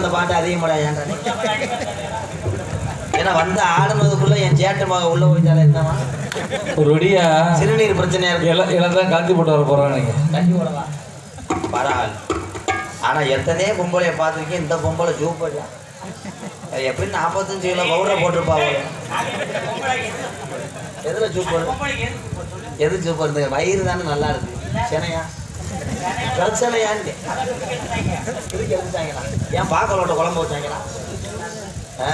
அந்த பாட்டு அதிகமாடா ஏன்டா நீ? ஏன்னா வந்து ஆடுனதுக்குள்ள என் சேட்டு மக உள்ள போயிட்டாலே என்னவா ஒரு வெடியா சிறுநீர் பிரச்சனையா இருக்கு எல்லாம் எல்லாம் தான் காந்தி போட்டு வர போறாங்க நீங்க கஞ்சி போடவா பரவாயில்ல ஆனா எத்தனையோ பொம்பளைய பார்த்துருக்கேன் இந்த பொம்பளை சூப்பர் எப்படி நாற்பத்தஞ்சு கிலோ பவுடரை போட்டிருப்பா அவளு எதுல சூப்பர் எது சூப்பர் இந்த வயிறு தானே நல்லா இருக்கு சென்னையா பிரச்சனையான்னு திருக்கி எடுத்துட்டாங்களா ஏன் பாக்கலோட்ட குழம்பு வச்சாங்களா ஆ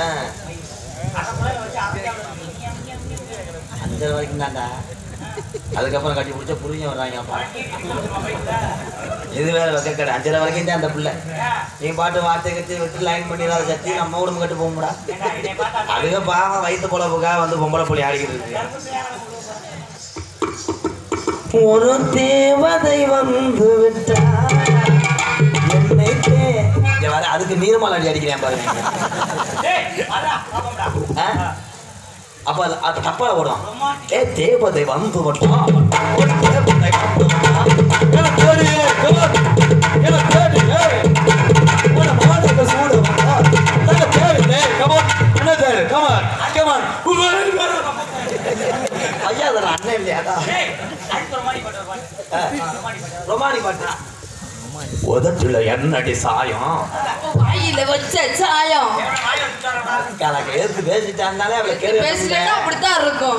அஞ்சரை வரைக்கும் தான்டா அதுக்கப்புறம் கட்டி பிடிச்ச புரிஞ்சு வர்றாங்கப்பா இது வேற வைக்க கடை அஞ்சரை வரைக்கும் தான் அந்த பிள்ளை நீ பாட்டு வார்த்தை கட்டி விட்டு லைன் பண்ணிடாத சத்தி நம்ம உடம்பு கட்டு போக முடியா அதுக்கு பாவம் வயிற்று பொழப்புக்காக வந்து பொம்பளை புள்ளி ஆடிக்கிட்டு இருக்கு ஒரு தேவதை வந்து விட்டார் என்னை தே- இங்க வர அதுக்கு நீர்மால் அடி அடிக்கிறேன் பாருங்க ஆ? அப்ப அது- அது தப்பா ஓடும் ஏ தேவதை வந்து விட்டார் ஒரு தேவதை வந்து விட்டார். எனக்கு தேடி, come on. எனக்கு தேடி, ஏய். உன்னை மாடுக்கு சூடு விட்டார். எனக்கு தேடி, ஏய், come on. என்ன தேடி? Come on, come on. ஐயா அது அண்ணன் இல்லையாடா ஆ. ரொமானி பாட்டு உதட்டுல என்னடி சாயம் வாயில வச்ச சாயம் கலக்க எதுக்கு பேசிட்டாங்கனாலே அவளை கேள்வி பேசலன்னா அப்படித்தான் இருக்கும்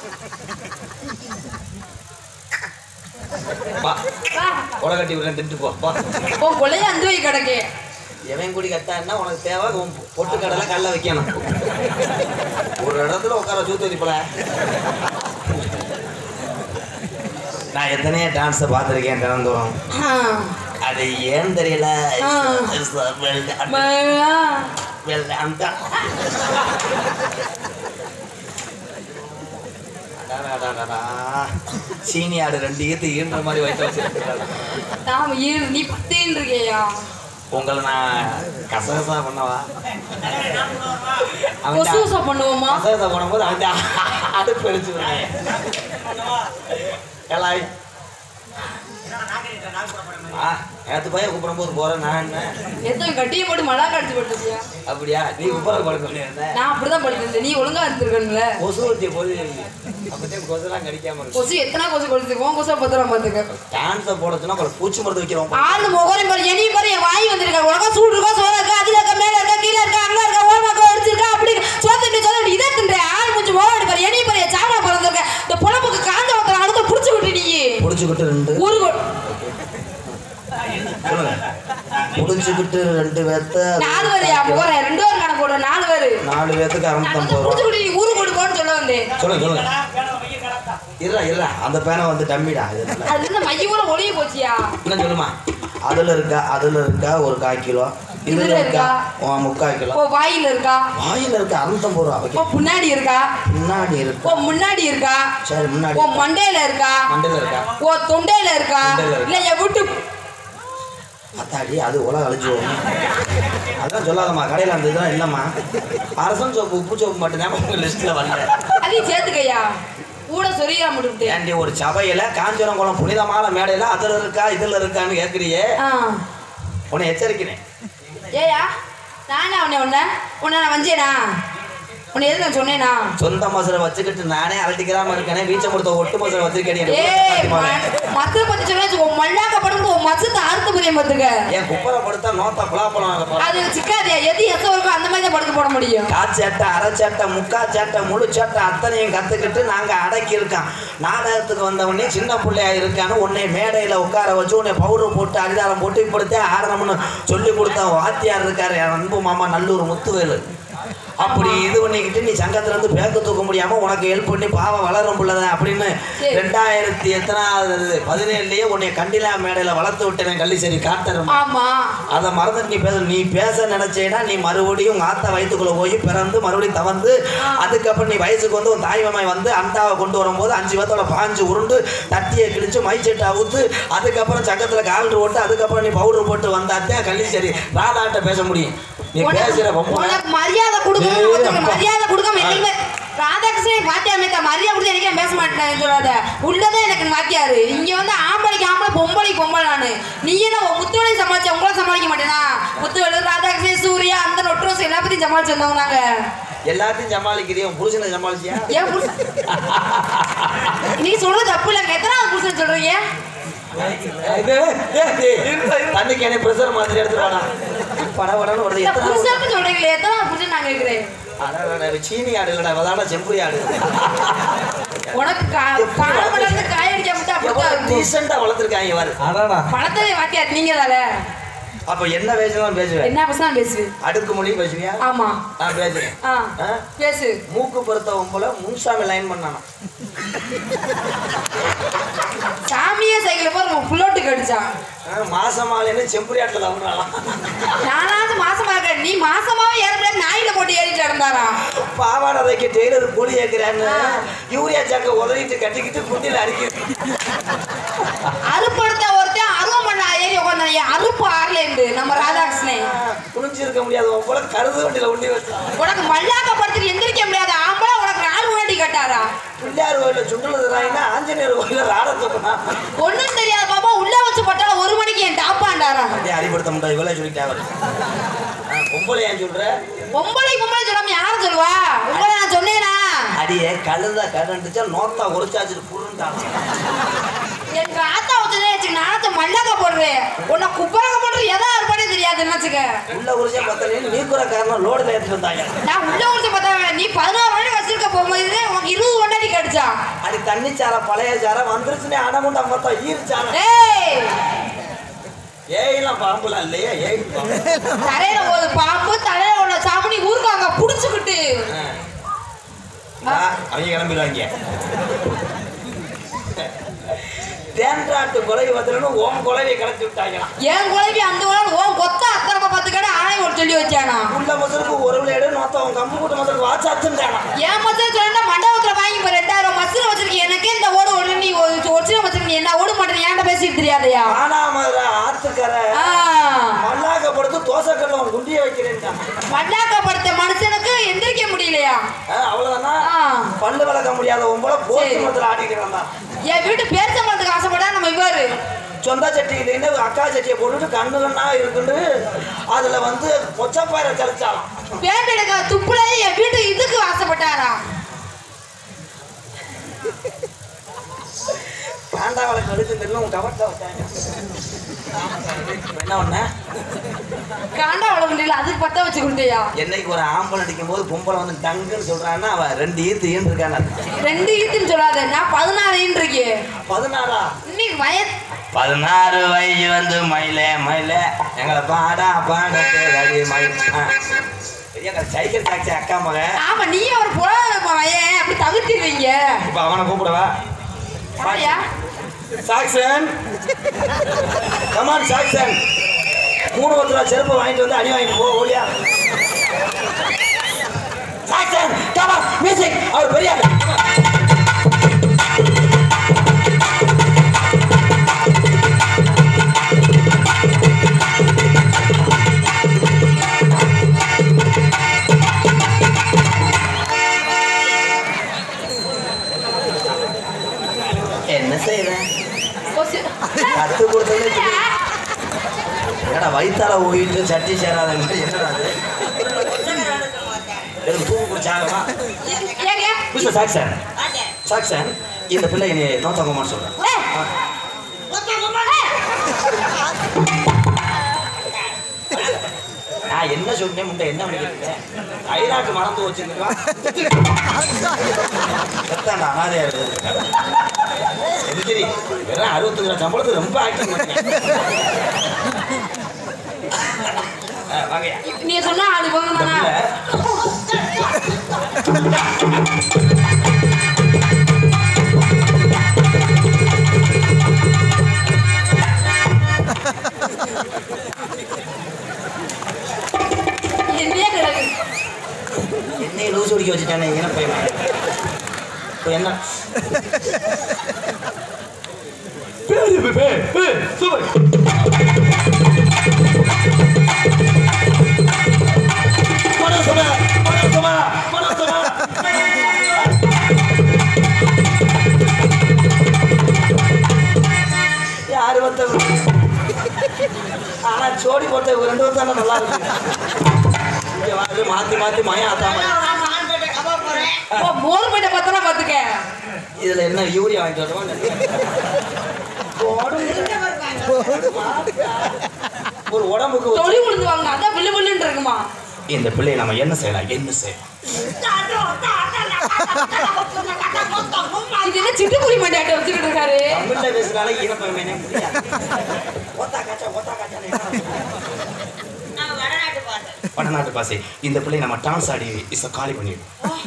வா வா, உட கட்டி விடுறேன் திட்டு போ வா உன் கொள்ளைய அந்த வை கிடக்கு எவன் குடி கட்டான்னா உனக்கு தேவை உன் பொட்டு கடலை கல்ல வைக்கணும் ஒரு இடத்துல உட்கார சூத்ததி போல நான் எத்தனையோ டான்ஸை பார்த்துருக்கேன் தினந்தோறும் ஆ. அது ஏன் தெரியல ஆ. மகா. வெள்ளாண்டா சீனி ஆடு ரெண்டு ஈத்து ஈன்ற மாதிரி வயிற்று வச்சிருக்காங்க நாம இரு நீ பத்தேன்னு இருக்கியா உங்களை நான் கசகசா பண்ணவா அவன் கொசுசா பண்ணுவோமா கசகசா பண்ணும்போது அவன் அடுப்பு அடிச்சு விடுறேன் ஏலாய் ஆ நேற்று பையன் கூப்பிடும்போது போறேன் நான் என்ன எத்தனை கட்டியை போட்டு மழை கடிச்சு போட்டுச்சியா அப்படியா நீ குப்பரை படுக்க வேண்டியிருந்தேன் நான் அப்படிதான் படிச்சிருந்தேன் நீ ஒழுங்கா இருந்திருக்கணும்ல கொசு ஊற்றிய போது அப்பதான் கொசுலாம் கடிக்காம இருக்கும் கொசு எத்தனை கொசு கொடுத்து உன் கொசு பத்திரம் பாத்துக்க டான்ஸை போடச்சுன்னா அப்புறம் பூச்சி மருந்து வைக்கிறோம் ஆளு முகரம் பாரு என்னையும் பாரு என் வாய் வந்திருக்கா உனக்கா சூடு இருக்கா சோறு இருக்கா அதுல இருக்கா மேல இருக்கா கீழே இருக்கா அங்க இருக்கா ஓரமாக்கா அடிச்சிருக்கா அப்படி சோத்து சொல்ல இதை தின்ற ஆள் மூஞ்சி முகம் பாரு என்னையும் பாரு என் சாவா பிறந்திருக்க இந்த பொழப்புக்கு காந்த ஒருத்தர் அடுத்த புடிச்சு விட்டு நீ புடிச்சுக்கிட்டு ரெண்டு ஊரு சொல்லுங்க புடிச்சுக்கிட்டு ரெண்டு பேர்த்த நாலு வரையா முகரம் ரெண்டு பேரும் கணக்கு போடுற நாலு பேரு நாலு பேர்த்துக்கு அறுநூத்தம்பது புடிச்சு ரூபா விட்டு நீ ஊரு கொடுக்கோன்னு சொல்ல வந்தேன் சொல்லுங்க சொல்லுங்க இருடா இருடா அந்த பேனை வந்து டம்மிடா இது நல்லா. அது இருந்து மைய கூட ஒளிய போச்சியா இன்னும் சொல்லுமா அதுல இருக்கா அதுல இருக்கா ஒரு கால் கிலோ இதுல இதுல இருக்கா இருக்கா? உன் முக்கால் கிலோ ஓ வாயில இருக்கா வாயில இருக்க அறுநூத்தம்பது ரூபா ஓ வைக்க முன்னாடி இருக்கா முன்னாடி ஓ இருக்கா முன்னாடி இருக்கா சரி முன்னாடி ஓ மண்டையில இருக்கா மண்டையில இருக்கா ஓ தொண்டையில இருக்கா தொண்டையில இருக்கா. இல்ல என் வீட்டு அத்தாடி அது உலக அழிஞ்சு போகும் அதான் சொல்லாதம்மா கடையில் அந்த இதெல்லாம் இல்லைம்மா அரசன் சோப்பு உப்பு சோப்பு மட்டும்தான் உங்க லிஸ்ட்டில் வரல அதையும் சேர்த்துக்கையா கூட சொரியா முடிவிட்டு ஏன்டி ஒரு சபையில் காஞ்சிரங்குளம் புனிதமான மேடையில் அதில் இருக்கா இதில் இருக்கான்னு கேட்குறியே ஆ உன்னை எச்சரிக்கிறேன் ஏயா நானே உன்னை உன்ன உன்னை நான் வஞ்சேனா உன்னை எது நான் சொன்னேனா சொந்த மசுரை வச்சுக்கிட்டு நானே அரட்டிக்கிறாம இருக்கேனே வீச்சை கொடுத்த ஒட்டு மசுரை வச்சிருக்கேன் ஏய் மத்த பத்தி சொன்னா உன் மல்லாக்க படுங்க உன் மச்சத்தை அறுத்து புரியும் பார்த்துக்க என் குப்பரை படுத்தா நோத்தா குழாப்பழம் அது சிக்காதியா எது எத்த இருக்கோ அந்த மாதிரி தான் படுக்க போட முடியும் காச்சேட்டை அரைச்சேட்டை முக்கா சேட்டை முழு சேட்டை அத்தனையும் கற்றுக்கிட்டு நாங்கள் அடக்கி இருக்கோம் நாடகத்துக்கு வந்தவொடனே சின்ன பிள்ளையா இருக்கான்னு உன்னை மேடையில் உட்கார வச்சு உன்னை பவுடர் போட்டு அடிதாரம் போட்டு இப்படித்தே ஆடணும்னு சொல்லி கொடுத்த வாத்தியார் இருக்காரு என் அன்பு மாமா நல்லூர் முத்துவேலு அப்படி இது பண்ணிக்கிட்டு நீ சங்கத்துல இருந்து பேக்க தூக்க முடியாம உனக்கு ஹெல்ப் பண்ணி பாவம் வளரும் பிள்ளைதான் அப்படின்னு சரி. ரெண்டாயிரத்தி எத்தனாவது பதினேழுலயே உன்னை கண்டிலா மேடையில வளர்த்து விட்டேன் கள்ளிச்சேரி காத்தரும் ஆமா அதை மறந்துட்டு நீ பேச நீ பேச நினைச்சேன்னா நீ மறுபடியும் உங்க ஆத்தா வயிற்றுக்குள்ள போய் பிறந்து மறுபடியும் தவந்து அதுக்கப்புறம் நீ வயசுக்கு வந்து உன் தாய்மாமாய் வந்து அண்டாவை கொண்டு வரும்போது அஞ்சு பேத்தோட பாஞ்சு உருண்டு தட்டியை கிழிச்சு மைச்செட்டை அவுத்து அதுக்கப்புறம் சங்கத்துல கால்ரு போட்டு அதுக்கப்புறம் நீ பவுடர் போட்டு வந்தாத்தே கள்ளிச்சேரி ராதாட்ட பேச முடியும் நீ பேசுற பொம்பளை உனக்கு மரியாதை கொடுக்கணும் ஏய், ஒருத்தருக்கு அப்பா. மரியாதை கொடுக்காம என்னைக்குமே ராதாகிருஷ்ணன் வாத்தியார் மேத்த மரியாதை கொடுத்து எனக்கே பேச மாட்டேன் சொல்லாத உள்ளதான் எனக்கு வாத்தியாரு இங்க வந்து ஆம்பளைக்கு ஆம்பளை பொம்பளைக்கு பொம்பளை நானு நீ என்ன உன் முத்துவலை சமாளிச்ச உங்களை சமாளிக்க மாட்டேனா முத்துவலை ராதாகிருஷ்ணன் சூர்யா அந்த நொட்ரோஸ் எல்லாத்தையும் சமாளிச்சு வந்தவங்க நாங்க எல்லாத்தையும் சமாளிக்கிறிய உன் புருஷனை சமாளிச்சியா ஏன் புருஷன் நீ சொல்றது தப்பு இல்லைங்க எத்தனாவது புருஷன் சொல்றீங்க தண்ணிக்கு என்ன பிரஷர் மாதிரி எடுத்துட்டு வாடா படபடன்னு வருது இந்த எத்தனை புருஷன் சொல்றீங்களே எத்தனாவது புருஷன் நான் கேட்கிறேன் அடடடட, சீனி ஆடு இல்லடா வதாடா செம்புரி ஆடு உனக்கு கா- பால் மலர்ந்து காய அடிக்க மட்டும் அப்படித்தான் இருக்கும் டீசெண்டா வளர்த்துருக்காங்க பாரு அடாடா பழத்தவே வாத்தியார் நீங்க தானே அப்ப என்ன பேசலாம் பேசுவேன் என்ன பேசினா பேசு அடுக்கு மொழி பேசுவியா ஆமா நான் பேசுறேன் ஆ ஆ? பேசு மூக்கு பொறுத்த உம்பல முன்சாமி லைன் பண்ணானா சாமியே சைக்கிள் போற புல்லோட்டுக்கு அடிச்சான் ஆ, மாசமாலேன்னு செம்புரி ஆட்டில் தவறாலாம் நானாவது மாசமா இருக்க நீ மாசமாவே ஏற முடியாது நாயில போட்டு ஏறிட்டு நடந்தாரா பாவாடை தைக்க டெய்லர் கூலி ஏற்கிறான்னு யூரியா சாக்க உதறிட்டு கட்டிக்கிட்டு குண்டியில் அடிக்கிறது அறுப்படுத்த ஒருத்தன் அருவம் பண்ண ஏறி உட்காந்து அறுப்பு ஆறல இருந்து நம்ம ராதாகிருஷ்ணன் புரிஞ்சிருக்க முடியாது உன் போல கருது வண்டியில் உண்டி வச்சு உனக்கு மல்லாக்க படுத்துட்டு எந்திரிக்க முடியாது ஆம்பளை உனக்கு நாலு முன்னாடி கட்டாரா பிள்ளையார் கோயிலில் சுண்டல் தராங்கன்னா ஆஞ்சநேயர் கோயிலில் ராட தூக்கினா ஒண்ணும் தெரியாத பாப்பா உள்ள வச்சு போட்டாலும் ஒரு மணிக்கு என் டாப்பாண்டாரா அப்படியே அடிபடுத்த முடியாது இவ்வளோ சொல்லிட்டாங்க பொம்பளை ஏன் சொல்ற பொம்பளை பொம்பளை சொல்லாம யாரும் சொல்லுவா உங்களை நான் சொன்னேனா அடியே கழுத கரண்டுச்சா நோத்தா உரைச்சாச்சு புருண்டாங்க எங்க ஆத்தா வச்சதே வச்சு நானத்தை மல்லாக்க போடுறேன் உன்னை குப்பரக போடுற எதா இருப்பானே தெரியாதுன்னு வச்சுக்க உள்ள உரிச்சா பத்தல நீ கூட காரணம் லோடுல ஏற்றிட்டு வந்தாங்க நான் உள்ள உரிச்சு பார்த்தா நீ பதினாறு மணி வச்சிருக்க போகும்போது உனக்கு இருபது ஒன்னாடி கடிச்சா அது தண்ணி சாரம் பழைய சாரம் வந்துருச்சுனே அடமுண்டா மொத்தம் ஈர்ச்சாரம் ஏய் ஏய்லாம் பாம்புலாம் இல்லையா ஏய் பாம்பு. தரையில ஒரு பாம்பு தலையில உள்ள சாப்பிடி ஊருக்காங்க புடிச்சுக்கிட்டு ஆ, அவங்க கிளம்பிடுவாங்க தேன்றாட்டு கொலை வந்துடணும் ஓம் கொலையை கிளச்சி விட்டாங்களாம் என் குழவி அந்த உலகம் ஓ கொத்த அத்தரப்ப பத்து கடை ஆணை ஒரு சொல்லி வச்சானா உள்ள மசருக்கு ஒரு விளையாடு நோத்தம் கம்பு கூட்ட மசருக்கு வாச்சாச்சுட்டானா என் மச்சம் சொன்னா மண்டபத்துல வாங்கி இப்போ ரெண்டாயிரம் மசுரை வச்சிருக்கேன் எனக்கே இந்த ஓடு ஓடு நீ ஒரிஜினல் வச்சிருக்க நீ என்ன ஓடு மாட்டேன் ஏன்டா பேசிட்டு தெரியாதையா ஆனாமதுரை ஆத்துக்கரை ஆ மல்லாக்கப்படுத்து தோசைக்கல்ல ஒரு குண்டியை வைக்கிறேன்ட்டான் மல்லாக்கப்படுத்த மனுஷனுக்கு எந்திரிக்க முடியலையா ஆ, அவ்வளவுதானா ஆ. பல்லு விளக்க முடியாத உம்போல போஸ்ட் சரி. மரத்தில் ஆடிட்டு கிடந்தான் என் வீட்டு பேரிச்சம்பழத்துக்கு ஆசைப்படா நம்ம இவரு சொந்த சட்டி இல்லைன்னு அக்கா சட்டியை போட்டுட்டு கண்ணு கண்ணா இருக்குன்னு அதுல வந்து பொச்சப்பாயிர கழிச்சாலாம் பேண்ட் எடுக்க துப்புல என் வீட்டு இதுக்கு ஆசைப்பட்டாரா பாண்டாவளை கழுத்து தெரியல உன் கவர்ல வச்சாங்க என்ன ஒண்ணு காண்டா வள முடியல அதுக்கு பத்த வச்சு கொடுத்தியா என்னைக்கு ஒரு ஆம்பளை அடிக்கும் போது பொம்பளை வந்து டங்குன்னு சொல்றான்னா அவ ரெண்டு ஈத்து ஈன்னு இருக்காங்க ரெண்டு ஈத்துன்னு சொல்லாத நான் பதினாறு ஈன்னு இருக்கேன் பதினாறா இன்னைக்கு வயசு பதினாறு வயசு வந்து மயிலே மயிலே எங்களை பாடா பாடத்து அடி மயில் ஆ. பெரிய அக்கா, சைக்கிள் டாக்ஸி அக்கா மக ஆமா நீ ஒரு புலவர் வயன் அப்படி தவிர்த்திருவீங்க இப்போ அவனை கூப்பிடவா யாரையா சாக்சன் கமான் சாக்சன் மூணு பத்து ரூபா செருப்பு வாங்கிட்டு வந்து அடி வாங்கிட்டு போ ஓடியா சாக்சன் கமான் மியூசிக் அவர் பெரிய ஆளு. என்ன செய்யறேன் கொசு- கத்து கொடுத்ததே தெரியும். என்னடா வயித்தால ஓயிட்டு சட்டி சேராத மாதிரி என்னடா அது எனக்கு தூக்கு குடிச்சாகமா ஏங்க மிஸ்டர் சாக்சன் சாக்சன் இந்த பிள்ளை நீ நோத்தங்கம்மான்னு சொல்றேன் ஏய், நான் என்ன சொன்னேன் முண்டை என்ன பண்ணிருக்கேன் ஐராக்கு மறந்து வச்சிருக்கான் செத்தாண்டா அனாதையா இருக்குது எந்திரி வெறும் அறுபத்தஞ்சு ரூபா சம்பளத்துக்கு ரொம்ப ஆக்டிங் பண்ணேன் வாங்கய்யா நீ சொன்னா அது இந்த போங்க பிள்ளை என்னையே கிடக்கு என்னையும் லூஸ் ஒடிக்க வச்சுட்டானே என்ன பையன் இப்போ என்ன மனோசமா மனோசமா மனோசமா ஆனா ஜோடி போட்ட ஒரு ரெண்டு வருஷம் நல்லா இருக்கு இங்க வந்து மாத்தி மாத்தி மயம் ஆத்தாம ஓ, மோர் பண்ண பார்த்தா பாத்துக்க இதுல என்ன யூரியா வாங்கிட்டு வருவோம் ஒரு உடம்புக்கு ஒரு- தொழில் விழுந்துவாங்க அதான் வில்லு வில்லுன்னு இருக்குமா இந்த பிள்ளையை நம்ம என்ன செய்யலாம் என்ன செய்யலாம் இது என்ன சிட்டுக்குருவி மாட்டாட்ட வச்சுக்கிட்டு இருக்காரு தமிழ்ல பேசுனாலே ஈரப்பழமே முடியாது ஓத்தா காச்சா ஓத்தா காச்சா வடநாட்டு பாசை இந்த பிள்ளை நம்ம டான்ஸ் ஆடி இச காலி பண்ணிடும்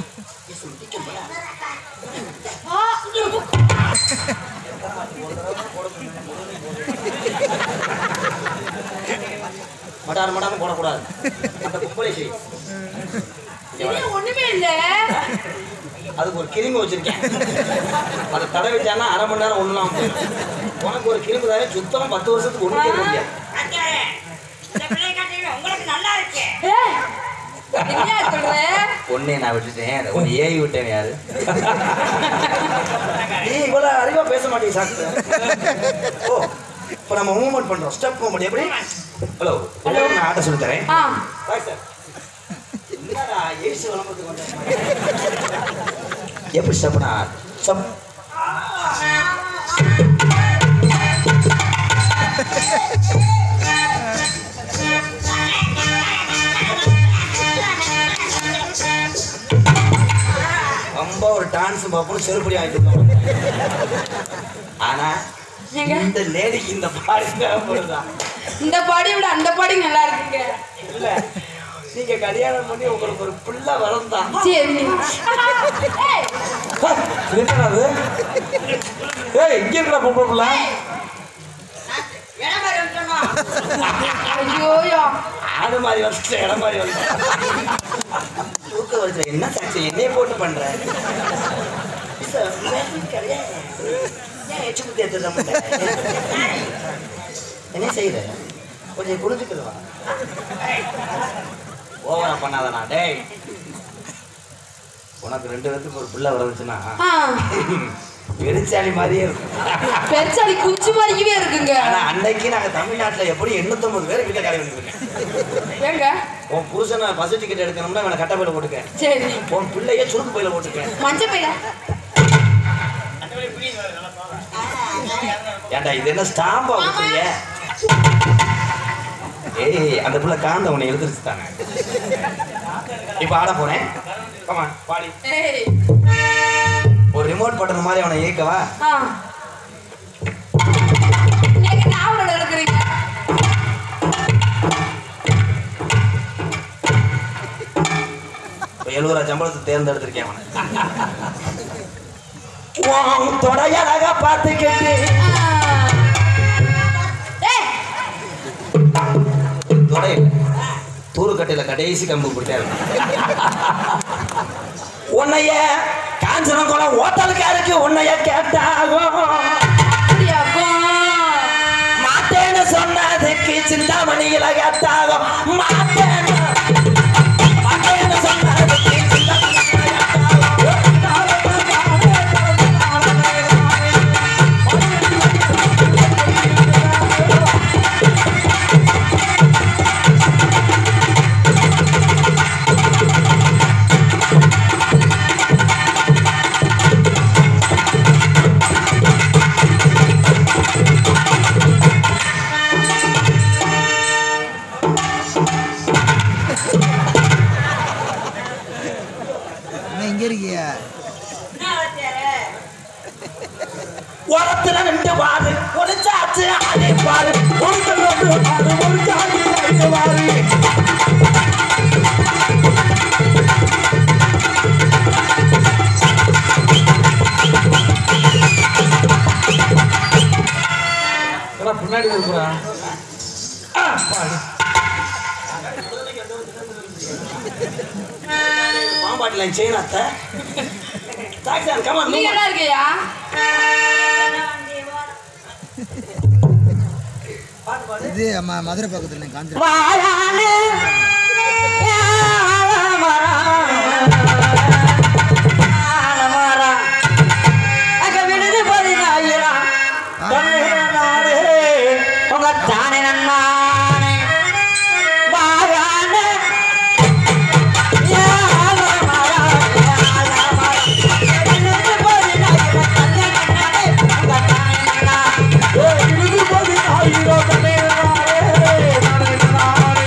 மடார் மடார் போடக்கூடாது அந்த கும்பலை செய் இது ஒண்ணுமே இல்ல அதுக்கு ஒரு கிருமி வச்சிருக்கேன் அதை தடவிட்டானா அரை மணி நேரம் ஒண்ணுலாம் உனக்கு ஒரு கிருமி தானே சுத்தமா பத்து வருஷத்துக்கு ஒண்ணு கேட்க முடியாது ஏய், என்னையா சொல்ற ஒன்னே நான் விட்டுட்டேன் ஒன்னு ஏறி விட்டேன் யாரு நீ இவ்வளவு அறிவா பேச மாட்டேங்க சாக்கு ஓ இப்போ நம்ம மூவ்மெண்ட் பண்றோம் ஸ்டெப் மூவ்மெண்ட் எப்படி ஹலோ ஹலோ நான் ஆட்ட சொல்லி தரேன் ஆ பாய் சார் என்னடா ஏசு விளம்பரத்துக்கு வந்தேன் எப்படி ஸ்டெப்னா ஸ்டெப் ரொம்ப ஒரு டான்ஸ் பார்ப்போம் செருப்படி ஆகிட்டு இருக்கோம். ஆனா ஏங்க? இந்த லேடிக்கு இந்த பாடி தேவைப்படுதான் இந்த பாடி விட அந்த பாடி நல்லா இருக்குங்க இல்ல நீங்க கல்யாணம் பண்ணி உங்களுக்கு ஒரு பிள்ளை வளர்ந்தான் சரி ஏய், என்னடா அது ஏய் இங்க இருக்கிற பொம்பளை பிள்ளை ஐயோயோ ஆடு மாதிரி வந்துச்சு இடம் மாதிரி வந்து தூக்க வருது என்ன சாட்சி என்னைய போட்டு பண்ற சார், வேணும் கிடையாது. ஏன் எச்சு குத்தி எடுத்துட மாட்டேன்? என்ன செய்யற கொஞ்சம் குளிச்சுக்குதுவா ஓவரா பண்ணாதண்ணா டேய் உனக்கு ரெண்டு பேத்துக்கு ஒரு பிள்ளை வந்துச்சுன்னா ஆ பெருச்சாளி மாதிரியே இருக்கும் பெருசாடி குஞ்சு மாதிரியே இருக்குங்க ஆனா அன்னைக்கு நாங்க தமிழ்நாட்டுல எப்படி எண்ணூத்தொன்பது பேர் வீட்டை காலி வந்துருக்கேன் ஏங்க உன் புருஷனை பஸ் டிக்கெட் எடுக்கணும்னா இவனை கட்ட பையில போட்டுக்க சரி உன் பிள்ளைய சுருக்கு பையில போட்டுக்க மஞ்சள் பையில ஏன்டா இது என்ன ஸ்டாம்பா கொடுக்குறீங்க ஏய் அந்த புள்ள காந்த உன்னை எழுதிருச்சு தானே இப்போ ஆட போறேன் கமா பாடி ஏய் ஒரு ரிமோட் பட்டன் மாதிரி அவனை இயக்கவா ஆ நீங்க நாவலோட இருக்கிறீங்க இப்போ எழுபது ரூபா சம்பளத்தை தேர்ந்தெடுத்திருக்கேன் அவனை உன் தொடையழகா பார்த்துக்கிட்டு ஏய் தொடை தூருக்கட்டையில கடைசி கம்பு பிடிச்சாரு உன்னைய காஞ்சனம் குளம் ஓட்டலுக்காருக்கு உன்னைய கேட்டாகும் அப்படியாக்கும் மாட்டேன்னு சொன்னதுக்கு சிந்தாமணியில கேட்டாகும் மாட்டேன்னு மாட்டேன்னு சொன்னதுக்கு சிந்தாமணியில என்ன இங்க இருக்கியா உரத்துல நின்று பாரு ஒரு சாச்சு அதே பாரு ஒரு கண்ணு பாரு ஒரு சாச்சு அதே பாரு ஏன்னா பின்னாடி இருக்கிறான் பாம்பாட்டில செயின் அத்த டாக்ஸான் கமான் நீ நல்லா இருக்கியா இது அம்மா மதுரை பக்கத்துல காஞ்சி வாழானே தானே நன்னானே வாரானே ஏய், இழுது போது ஆயிரம் தண்ணே நானே, நானே, நானே.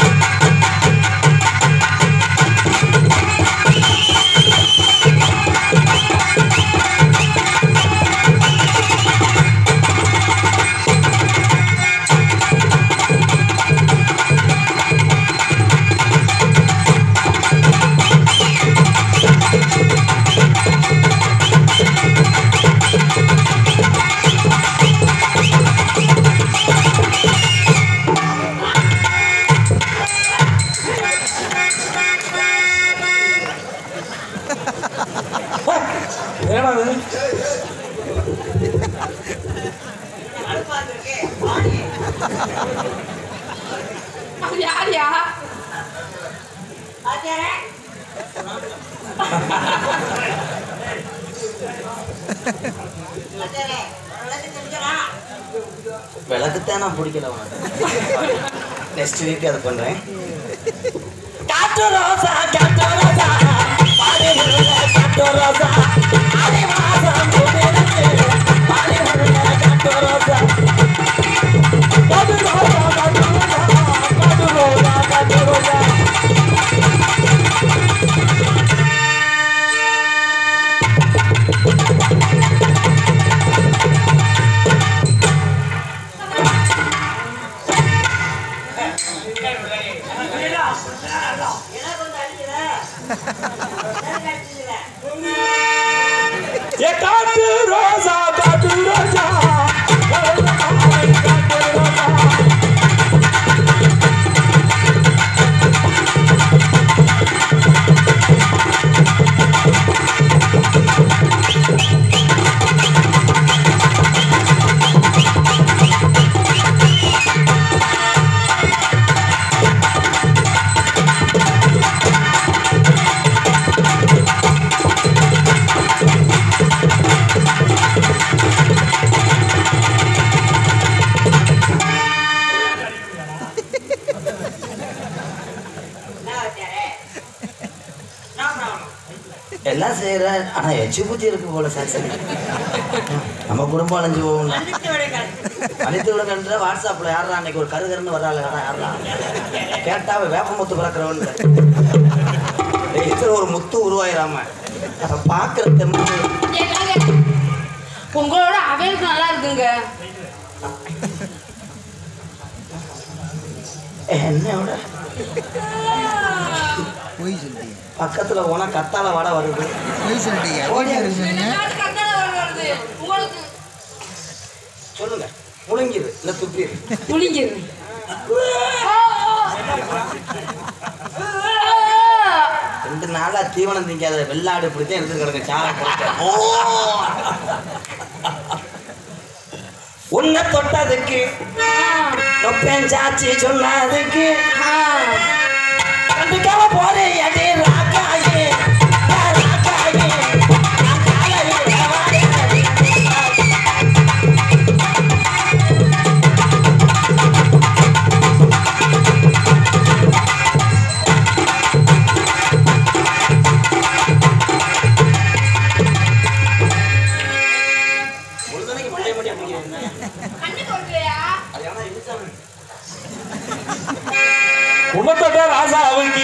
என்னடா இது? அது யாரியா விளக்குத்தான் நான் பிடிக்கல நெக்ஸ்ட் வீக் அதை பண்றேன் காட்டு ரோசா காட்டு ரோசா பாடி வருங்க காட்டு ரோசா ஆடி மாசம் புதிருக்கு பாடி வருங்க காட்டு ரோசா காட்டு ரோஜா, காட்டு ரோஜா, காட்டு ரோஜா, காட்டு ரோஜா. ஏ காட்டு ரோசா காட்டு ரோஜா காட்டு ரோஜா எல்லாம் செய்யற ஆனா எச்சு பூச்சி இருக்கு போல சார் சரி நம்ம குடும்பம் அலைஞ்சு போகும் அனைத்து விடங்கன்ற வாட்ஸ்அப்ல யாரா அன்னைக்கு ஒரு கருகருன்னு வர்றாள் யாரா கேட்டா அவ வேப்பமுத்து பிறக்கிறவன் ஒரு முத்து உருவாயிராம அதை பாக்குற தெம்பு ஏங்க, உங்களோட அவைலுக்கு நல்லா இருக்குங்க என்னோட பொய் சொல்லிட்டீங்க பக்கத்துல போனா கத்தால வட வருது பொய் சொல்லிட்டீங்க வீடியோ இருக்கு சொன்னீங்க நாட்டு கட்டளை வருது உங்களுக்கு சொல்லுங்க முழுங்கிது இல்ல துப்பிடு புளிங்கிரு ரெண்டு நாளா தீவனம் திங்காத வெள்ளாடு இப்படித்தான் எடுத்து கிடங்க சாலை போட்டு. ஓ உன்னை தொட்டதுக்கு நொப்பேன் சாச்சி சொன்னதுக்கு கண்டுக்காம போறேன் அடி ராக்காயே ராக்காயே முழுதனைக்கு மண்டை மண்டை அப்படிங்கிறேன் கண்ணு கொடுக்கலையா அது ஏன்னா இழுச்சாம உன்னத்தோட ராசா அவங்கி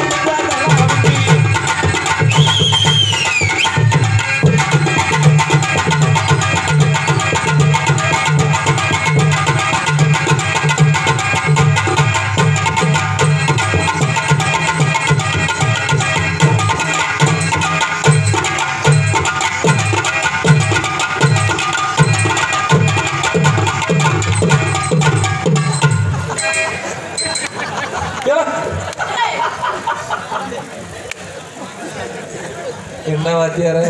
என்ன வாத்தியார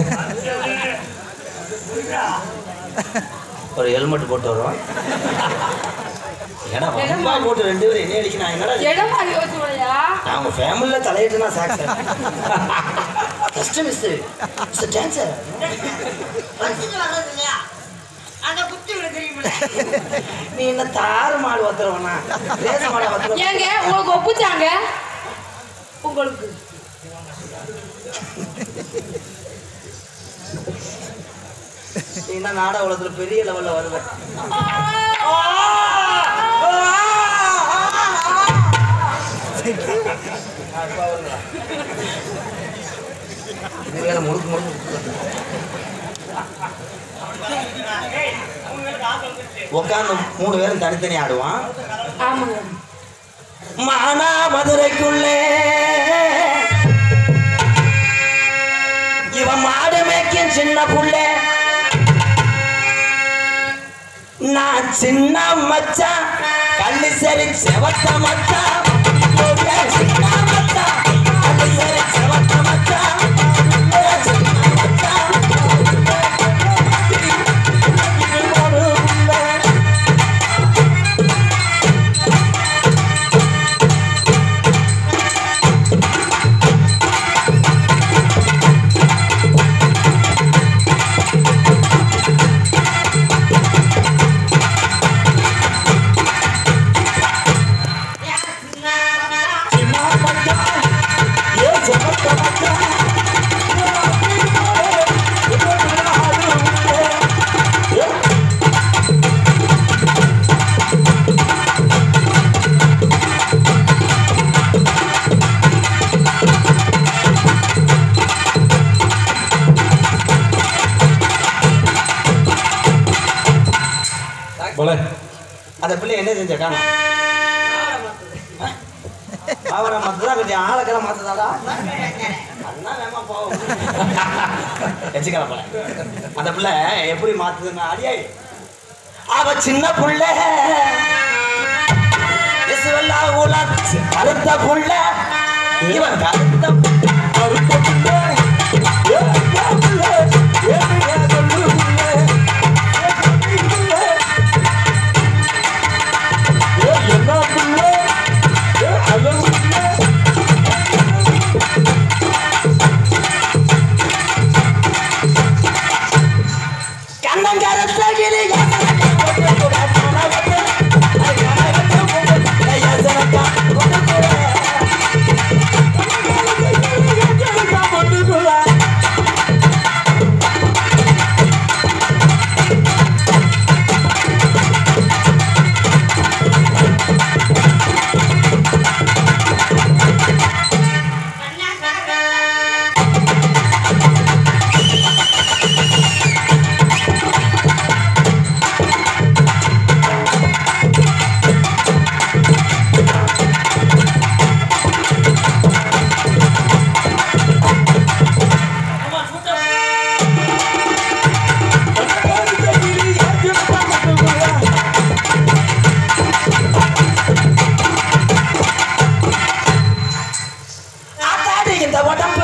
ஒரு ஹெல்மெட் போட்டு வருவோம் ஏன்னா வம்பா போட்டு ரெண்டு பேரும் என்ன அடிக்கணும் என்னடா இது? இடமா யோசிச்சுடையா நான் உங்க ஃபேமிலியில் தலையிட்டுனா சாக்ஸ் ஃபர்ஸ்ட் மிஸ் மிஸ் டான்சர் வர்றது இல்லையா அந்த குத்தி விட தெரியுமா நீ என்ன தாறு மாடு வத்துறவனா ரேஸ் மாடை வத்துற ஏங்க உங்களுக்கு ஒப்புச்சாங்க உங்களுக்கு நீ என்ன நாடக உலகத்துல பெரிய லெவல்ல வருவ இது வேற முறுக்கு முறுக்கு உட்காந்து மூணு பேரும் தனித்தனி ஆடுவான் ஆமாங்க மானா மதுரைக்குள்ளே இவன் மாடு மேய்க்கும் சின்ன புள்ளே நான் சின்ன மச்சான் கள்ளி சரி செவத்த மச்சான் ஏய், சின்ன மச்சான் கள்ளி சரி செவத்த மச்சான் ஏய், சின்ன மச்சான் இது ஒரு புள்ளை. போல அந்த பிள்ளை என்ன செஞ்ச காணும் அவரை மத்ததான் கொஞ்சம் ஆளக்கெல்லாம் மாத்ததாடா அண்ணா வேமா போவோம் வச்சுக்கலாம் போல அந்த பிள்ளை எப்படி மாத்துதுன்னா அடியாய் அவ சின்ன புள்ள இசுவல்லா உலர்ச்சி கருத்த புள்ள இவன் கருத்த கருத்த புள்ள ஏ, ஏ, புள்ள, ஏ, ஏ, சொல்லு புள்ள, ஏ, கண்ணி புள்ள. ஏ, என்ன புள்ள? ஏ, அழகு புள்ள. கண்ணங்கரத்த கிளி ஆத்தாடி இந்த உடம்பு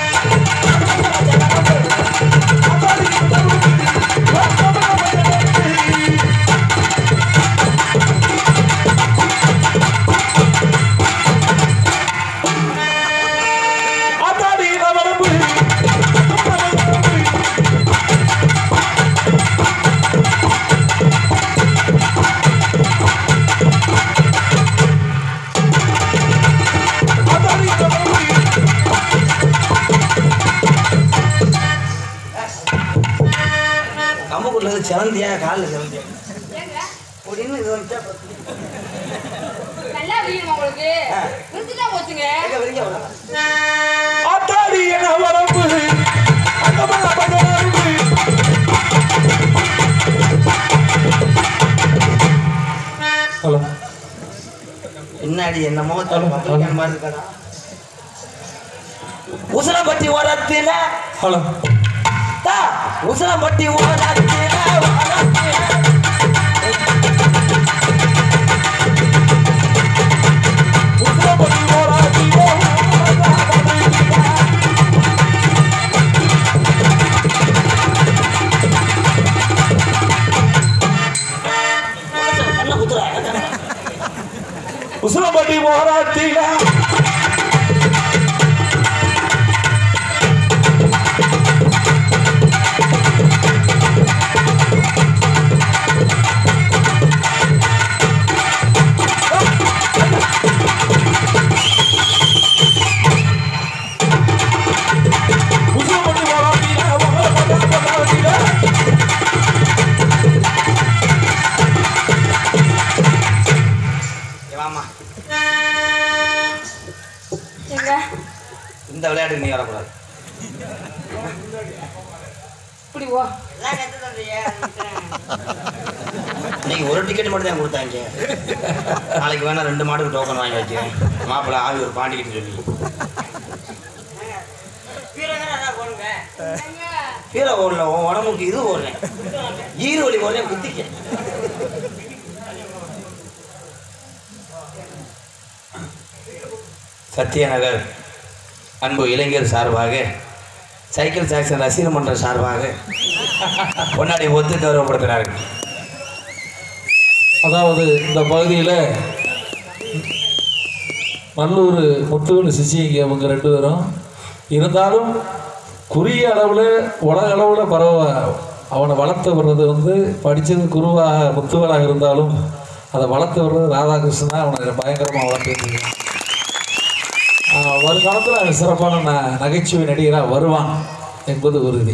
ஆத்தாடி இந்த உடம்பு ஆத்தாடி இந்த உடம்பு கம்பக்குள்ள சிறந்தியா காலில் சிறந்தியா ஏங்க அப்படின்னு இது வந்துட்டா பத்து. நல்லா விரியுமா உங்களுக்கு ஆ. விரிச்சுட்டா போச்சுங்க எங்க வரைக்கும் அவ்வளோ ஆத்தாடி என்ன வரம்பு அந்த மல்ல பகரம்பு ஹலோ பின்னாடி என்னமோ பப்ளிகன் மாதிரி இருக்கடா உசலம்பட்டி ஓரத்தில ஹலோ தா, உசலம்பட்டி ஓரத்தில ஓரத்தில. உசுரப்படி போராட்டியோ கண்ணை குத்துறா உசுரப்படி போராட்டில வாமா எங்க இந்த விளையாட்டுக்கு நீ வரக்கூடாது இப்படி ஓ இன்னைக்கு ஒரு டிக்கெட் மட்டும் தான் கொடுத்தாங்க நாளைக்கு வேணா ரெண்டு மாடுக்கு டோக்கன் வாங்கி வைக்கிறேன் மாப்பிள்ளை ஆவி ஒரு பாண்டிக்கிட்டு சொல்லி கீழே ஓடல உன் உடம்புக்கு இது ஓடுறேன் ஈரு வலி ஓடுறேன் குத்திக்க சத்யநகர் அன்பு இளைஞர் சார்பாக சைக்கிள் ஜாக்சன் ரசிகர் மன்ற சார்பாக பொன்னாடி ஒத்து கௌரவப்படுத்துகிறார்கள் அதாவது இந்த பகுதியில் நல்லூர் முத்துவன் சிசிங்க அவங்க ரெண்டு பேரும் இருந்தாலும் குறுகிய அளவில் உலக அளவில் பரவ அவனை வளர்த்து வர்றது வந்து படித்தது குருவாக முத்துவனாக இருந்தாலும் அதை வளர்த்து வர்றது ராதாகிருஷ்ணன் அவனை பயங்கரமாக வளர்த்துருந்தீங்க வருங்காலத்தில் அவன் சிறப்பான ந நகைச்சுவை நடிகராக வருவான் என்பது உறுதி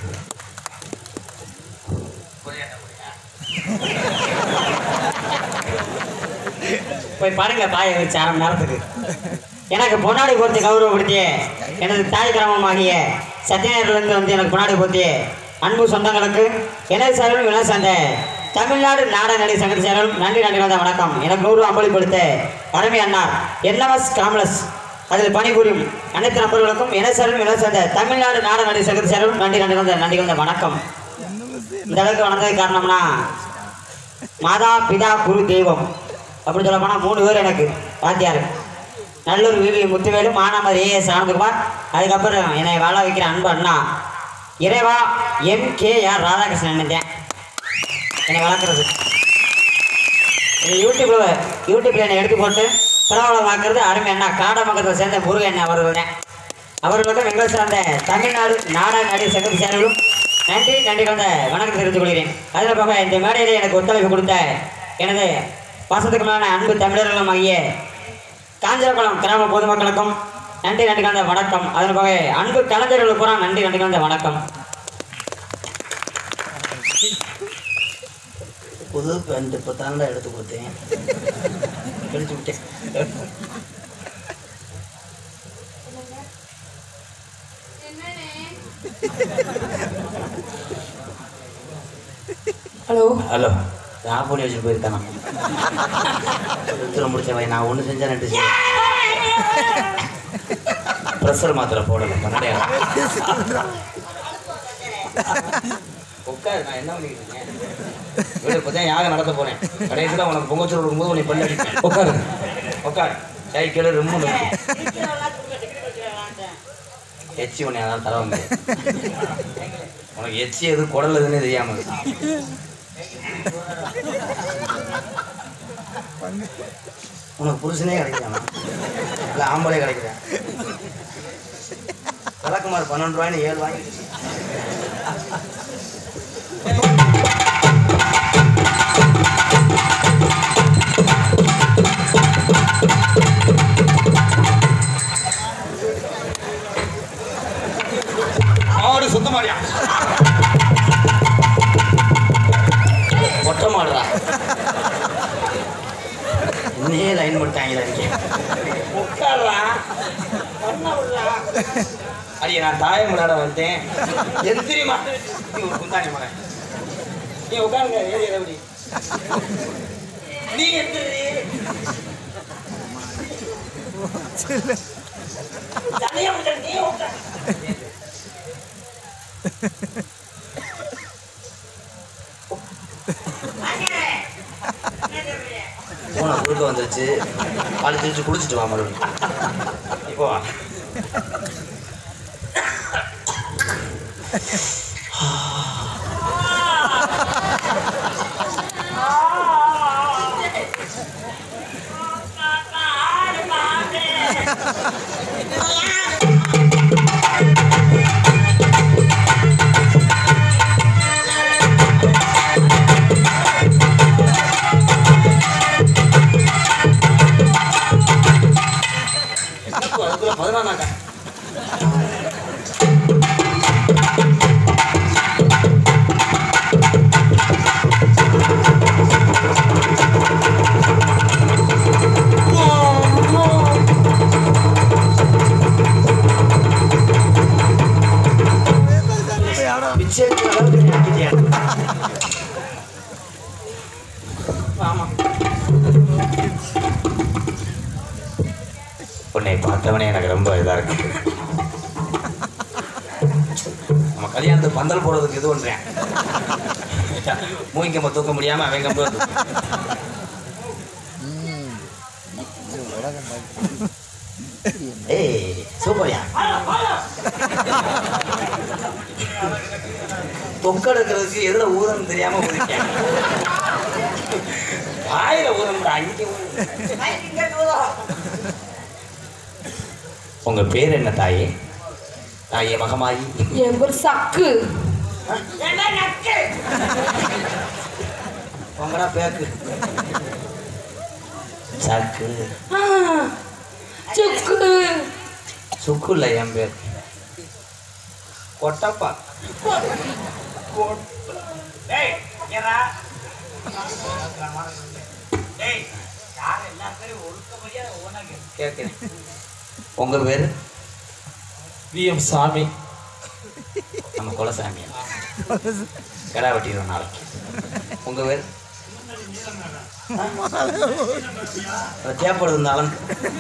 போய் பாருங்க தாயை வச்சு அரை மணி நேரத்துக்கு எனக்கு பொன்னாடி போர்த்தி கௌரவப்படுத்திய எனது தாய் கிராமமாகிய சத்தியநகர்லேருந்து வந்து எனக்கு பொன்னாடி போர்த்திய அன்பு சொந்தங்களுக்கு எனது சார்பில் வினா சந்த தமிழ்நாடு நாடக நடிகர் சங்கத்தை சார்பில் நன்றி நன்றி கலந்த வணக்கம் எனக்கு கௌரவம் அம்பளிப்படுத்த அருமை அண்ணார் என்எம்எஸ் காமலஸ் அதில் பணிபுரியும் அனைத்து நபர்களுக்கும் எனது சார்பில் வினா சந்த தமிழ்நாடு நாடக நடிகர் சங்கத்தை சார்பில் நன்றி நன்றி கலந்த நன்றி கலந்த வணக்கம் இந்த அளவுக்கு வளர்ந்ததுக்கு காரணம்னா மாதா பிதா குரு தெய்வம் அப்படி சொல்ல போனால் மூணு பேர் எனக்கு வாத்தியார் நல்லூர் விவி முத்துவேலு மானாமர் ஏஎஸ் ஆனந்தகுமார் அதுக்கப்புறம் என்னை வாழ வைக்கிற அன்பு அண்ணா இறைவா எம் கே ஆர் ராதாகிருஷ்ணன் நினைத்தேன் என்னை வளர்க்குறது இது யூடியூப்ல யூடியூப்ல என்னை எடுத்து போட்டு பிரபலமாக்குறது அருமை அண்ணா காடமங்கலத்தை சேர்ந்த முருகன் அவர்கள் தான் அவர்களுக்கும் எங்களை சார்ந்த தமிழ்நாடு நாடக நடிகர் சங்கத்தை சேர்ந்தவர்களும் நன்றி நன்றி கலந்த வணக்கத்தை தெரிவித்துக் கொள்கிறேன் அதில் போக இந்த மேடையில் எனக்கு ஒத்துழைப்பு கொடுத்த எனது பாசத்துக்கு மேலான அன்பு தமிழர்களும் ஆகிய காஞ்சரகுளம் கிராம பொதுமக்களுக்கும் நன்றி நன்றி கலந்த வணக்கம் அதில் போக அன்பு கலைஞர்களுக்கு பூரா நன்றி நன்றி கலந்த வணக்கம் புது பேண்ட் இப்போ தாண்டா எடுத்து கொடுத்தேன் கழிச்சு விட்டேன் ஹலோ ஹலோ ஆஃப் பண்ணி வச்சுட்டு போயிருக்கானா உத்தரம் முடிச்ச வை நான் ஒன்று செஞ்சா ரெண்டு செய்ய ப்ரெஷர் மாத்திரை போடலை பண்ணடையா உட்காரு நான் என்ன பண்ணிக்கிட்டு இருக்கேன் வீடு இப்போ தான் யாகம் நடத்த போகிறேன் கடைசியில் உனக்கு பொங்கச்சோறு கொடுக்கும்போது உன்னை பல்லு அடிப்பேன் உட்காரு உட்கார் சைக்கிள் ரொம்ப எச்சி உன்னை அதான் தர வந்து உனக்கு எச்சி எது குடல் எதுன்னு தெரியாம இருக்கு. உனக்கு புருஷனே கிடைக்கிறானா இல்லை ஆம்பளை கிடைக்கிறேன் விளக்குமாறு பன்னெண்டு ரூபாய்னு ஏழு வாங்கி ஆடு சுத்த மாடியா மொட்டை மாடுறா இன்னையே லைன் பண்ணிட்டாங்களா இங்கே உட்காடுறா அடியே நான் தாயம் விளையாட வந்தேன் எந்திரிமா நீ ஒரு குந்தாணி மகன் நீ உட்காருங்க ஏறி எப்படி நீ எந்திரி தனியா விட்டு நீ உட்காரு போன குறுக்க வந்துருச்சு பால் திரிச்சு குளிச்சுட்டு வா மறுபடியும் இப்போ வா அதுக்குள்ள பதினானாக்கா உன்னை பார்த்தவனே எனக்கு ரொம்ப இதாக இருக்கு நம்ம கல்யாணத்துக்கு பந்தல் போடுறதுக்கு இது பண்ணுறேன் மூங்கிக்கம்ப தூக்க முடியாம அவன் கம்பு ஏய் சூப்பர்யா தொக்க எடுக்கிறதுக்கு எதுல ஊதம் தெரியாம ஊதிட்டேன் வாயில ஊதம்டா அங்கே உங்க பேர் என்ன தாயே தாயே மகமாயி என் பேர் சக்கு உங்கடா பேக்கு சக்கு ஆ, சுக்கு சுக்கு இல்லை என் பேர் கொட்டப்பா கேட்கிறேன் உங்க பேரு விஎம் சாமி நம்ம குலசாமி கிடா வெட்டிடுவோம் நாளைக்கு உங்க பேர் தேவைப்படுது இந்த அளந்து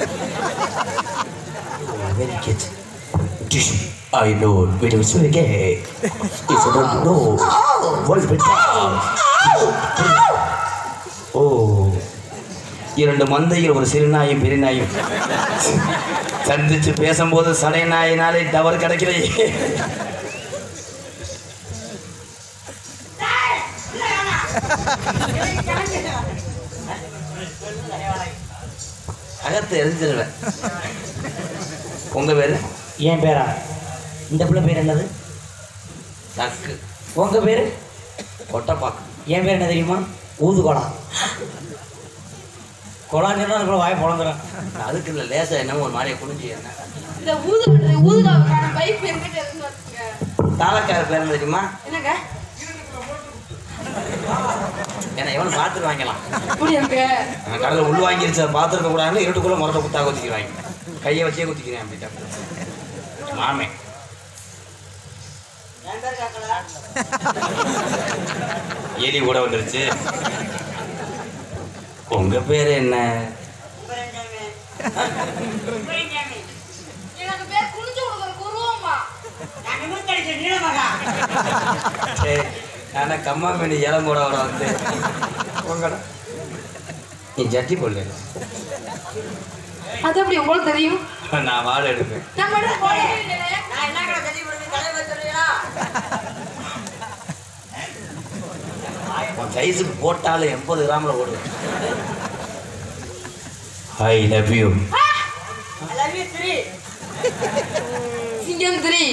வெரி கேட் I know it was very gay. If you don't know, what is it? ஓ இரண்டு மந்தையில் ஒரு சிறு நாயும் பெரிய நாயும் சந்திச்சு பேசும்போது சடை நாயினாலே டவர் கிடைக்கிறே அகத்தை எரிஞ்சிருவேன் உங்க பேரு என் பேரா இந்த பிள்ளை பேர் என்னது நக்கு உங்க பேரு கொட்டைப்பாக்கு என் பேர் என்ன தெரியுமா ஊதுகோலா கொலான்னு சொன்னா வாய் பிறந்துடும் அதுக்கு இல்லை லேசா என்னமோ ஒரு மாதிரியே குனிஞ்சு என்ன இந்த ஊது ஊதுகாவுக்கான பைப் என்கிட்ட இருந்து வச்சுங்க தாளக்கார பேர் தெரியுமா என்னங்க ஏன்னா எவனும் பார்த்துட்டு வாங்கலாம் அப்படியாங்க நான் கடலில் உள் வாங்கிருச்சு அதை பார்த்துருக்க கூடாதுன்னு இருட்டுக்குள்ளே முரட்டை குத்தா குத்திக்கிறாங்க கையை வச்சே குத்திக்கிறேன் அப்படின்ட்டு மாமே எலி கூட வந்துருச்சு உங்க பேர் என்ன எனக்கு பேர் குனிஞ்சு கொடுக்குற குருவம்மா சரி ஆனால் கம்மா மீன் இளம் கூட வர வந்து உங்கடா நீ ஜட்டி போடல அது எப்படி உங்களுக்கு தெரியும் நான் வாழை எடுப்பேன் நம்ம என்ன போடவே இல்லையே. உன் சைஸுக்கு போட்டாலும் எண்பது கிராமில் ஓடுவேன் ஐ லவ் யூ சிங்கம் த்ரீ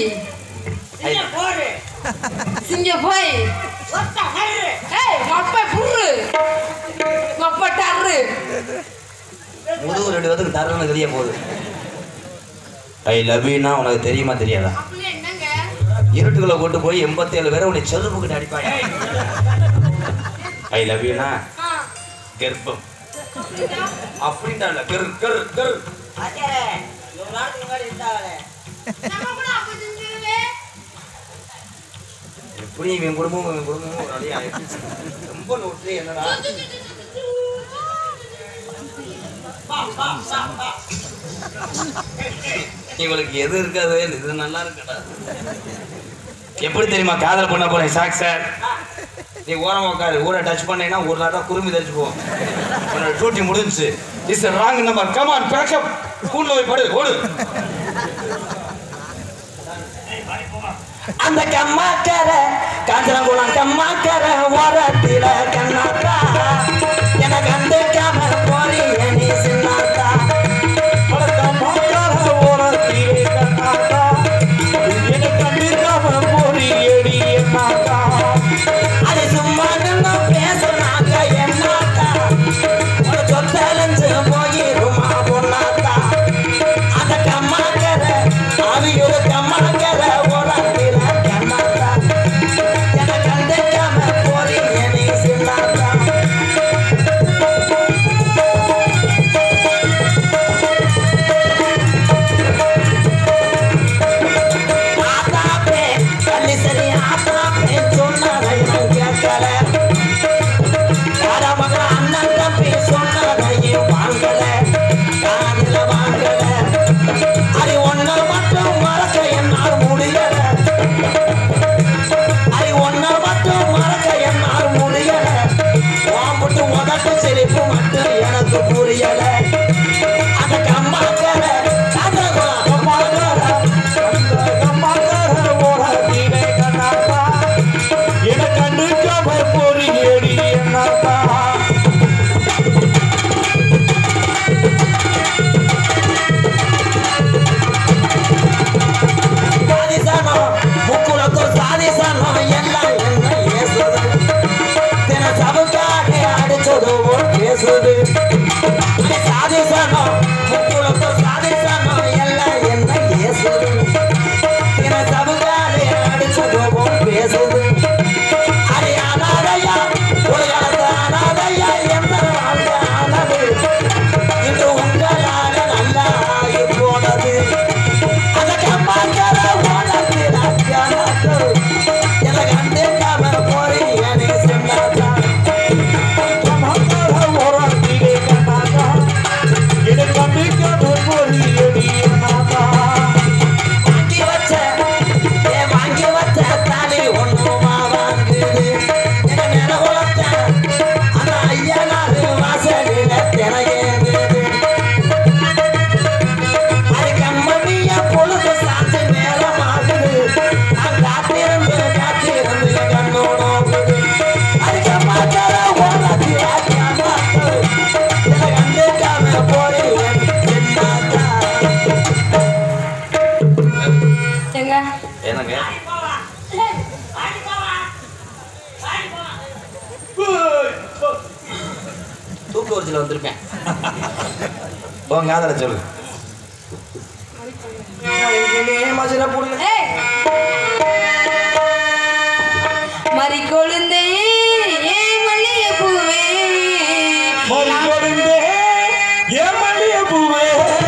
சிங்கம் ஃபைவ் ஏய் மப்பை புர்ரு மப்பை டர்ரு முதுகு ரெண்டு பேத்துக்கு தரணும்னு தெரிய போகுது ஐ லவ் யூனா உனக்கு தெரியுமா தெரியாதா அப்படியே என்னங்க இருட்டுக்குள்ள கொண்டு போய் எண்பத்தேழு பேரை உன்னை செருப்புக்கிட்டு அடிப்பாங்க ஐ லவ் யூனா ஆ கர்ப்பம் அப்படின்டா இல்ல கரு கரு கரு நம்ம கூட அப்படி செஞ்சிருவே எப்படி இவன் குடும்பம் இவன் குடும்பமும் ஒரு அடியா ரொம்ப நோட்டு என்னடா இவளுக்கு எது இருக்காது இது நல்லா இருக்குடா எப்படி தெரியுமா காதல் பண்ண போறேன் சாக் சார் நீ ஓரம் உட்காரு ஊரை டச் பண்ணீங்கன்னா ஒரு நேரம் குருமி தரிச்சு போவோம் உன்னோட டியூட்டி முடிஞ்சுச்சு is wrong number come on pack up ஸ்கூல்ல போய் படு ஓடு அந்த கம்மாக்கர காஞ்சனங்குளம் கம்மாக்கர ஓரத்தில கண்ணாத்தா எனக்கு அந்த காம போறிய நீ சின்னாத்தா அட கம்மாக்கர ஓரத்திலே கண்ணாத்தா எனக்கு அந்த காம போறியடி என்னாத்தா அது சும்மா நின்னு பேசுனாங்க என்னாத்தா ஒரு சொத்தலஞ்சு போயிருமா பொண்ணாத்தா அந்த கம்மாக்கர அது ஒரு கம்மாக்கர ஓரத்தில கண்ணாத்தா எனக்கு அந்த காம போறிய நீ சின்னாத்தா உனக்கு புரியல அந்த கம்மாக்கர காதகுலம் கம்மாக்கர அந்த கம்மாக்கர ஓரத்திலே கண்ணாப்பா என கண்டுக்காம பொறியடி என்னப்பா சாதிசனோ முக்குளத்தோ சாதிசனோ எல்லாம் என்ன ஏசுது தின சபுக்காடே அடிச்சது ஓர் பேசுது அடி சாதிசனோ முக்குளத்தோ சாதிசனோ எல்லாம் என்ன ஏசுது தின சபுக்காடே அடிச்சது ஓர் பேசுது அடி அனாதையா ஒரு காலத்து அனாதையா என்ன வாழ்க்கை ஆனது இன்று உங்களால நல்லா ஆகி போனது ಅದಕ್ಕೆ ಮಕ್ಕಳ ಒಳಗಿನ ಜನರು ಎಲ್ಲ ಗಂಡೆ ಕಾಮರ ಪೋರಿ ಏನೇ ಸಿಂಗಾರ ಮಕ್ಕಳ ಒಳಗಿನ ಕನ್ನಡ ಇದು ಗಂಡೆ ಕಾಮರ ಪೋರಿ ಏನಿ ನಾದ வாங்கி வச்ச ஏ வாங்கி வச்ச தாலி ஒண்ணுமா வாங்குது என்ன நிலவுலத்த அந்த ஐயனாரு வாசலில தினையேங்குது அதுக்கம்மனிய பொழுது சாத்து நேரம் ஆகுது நான் காத்திருந்து காத்திருந்து என் கண்ணோட ஆகுது அதுக்கு மக்கள ஓரத்தி ஆக்கியாமாக்கள் என்னை கண்டுக்காம போய் சின்னாத்தா எங்க என்னங்க தூக்க வரிசையில் வந்திருப்பேன் உன் காதல சொல்லு மசில போடுங்க ஏய் மறி கொழுந்தே ஏ மல்லிகை பூவே மறிக்கொடுந்தே என் மல்லிய பூவே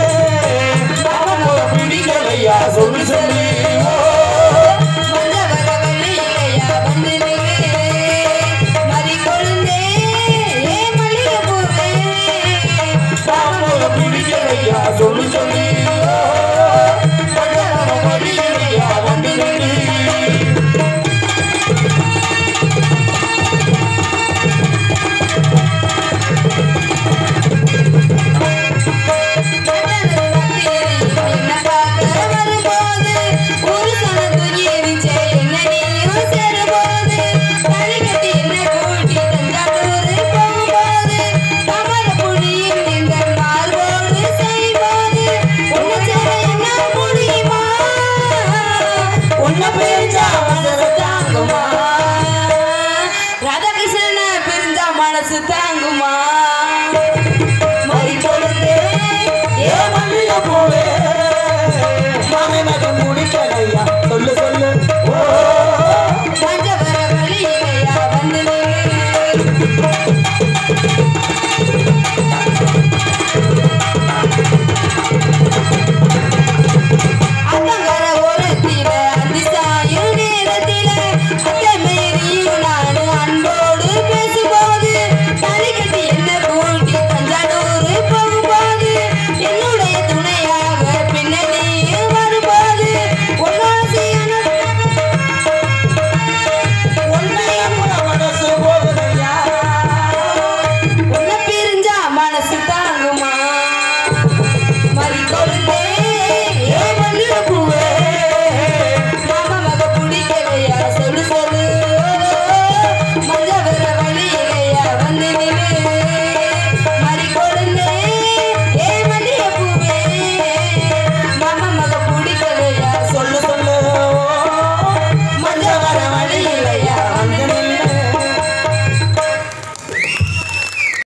பிடிக்கலையா சொல்லு சொல்லி வந்த வர வள்ளியிலையா வந்து நின்றே மறி கொழுந்தே ஏ மல்லிகை பூவே பிடிக்கலையா சொல்லு சொல்லி